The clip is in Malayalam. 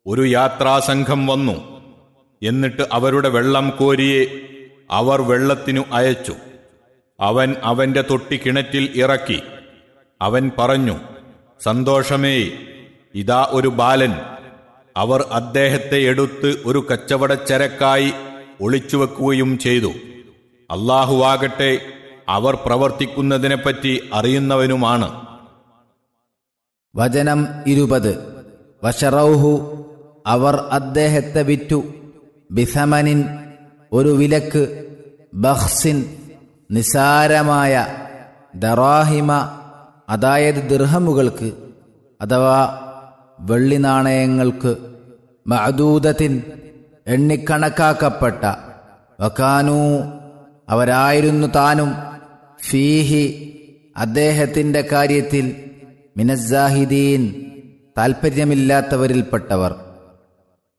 ഒരു യാത്രാസംഘം വന്നു എന്നിട്ട് അവരുടെ വെള്ളം കോരിയെ അവർ വെള്ളത്തിനു അയച്ചു അവൻ അവന്റെ തൊട്ടി കിണറ്റിൽ ഇറക്കി അവൻ പറഞ്ഞു സന്തോഷമേ ഇതാ ഒരു ബാലൻ അവർ അദ്ദേഹത്തെ എടുത്ത് ഒരു കച്ചവടച്ചരക്കായി ഒളിച്ചുവെക്കുകയും ചെയ്തു അള്ളാഹുവാകട്ടെ അവർ പ്രവർത്തിക്കുന്നതിനെപ്പറ്റി അറിയുന്നവനുമാണ് വചനം ഇരുപത് വഷറൗഹു അവർ അദ്ദേഹത്തെ വിറ്റു ബിസമനിൻ ഒരു വിലക്ക് ബഹ്സിൻ നിസാരമായ ദറാഹിമ അതായത് ദിർഹമുകൾക്ക് അഥവാ വെള്ളി നാണയങ്ങൾക്ക് മഅദൂദത്തിൻ എണ്ണിക്കണക്കാക്കപ്പെട്ട വക്കാനൂ അവരായിരുന്നു താനും ഫീഹി അദ്ദേഹത്തിൻ്റെ കാര്യത്തിൽ മിനസാഹിദീൻ താൽപ്പര്യമില്ലാത്തവരിൽപ്പെട്ടവർ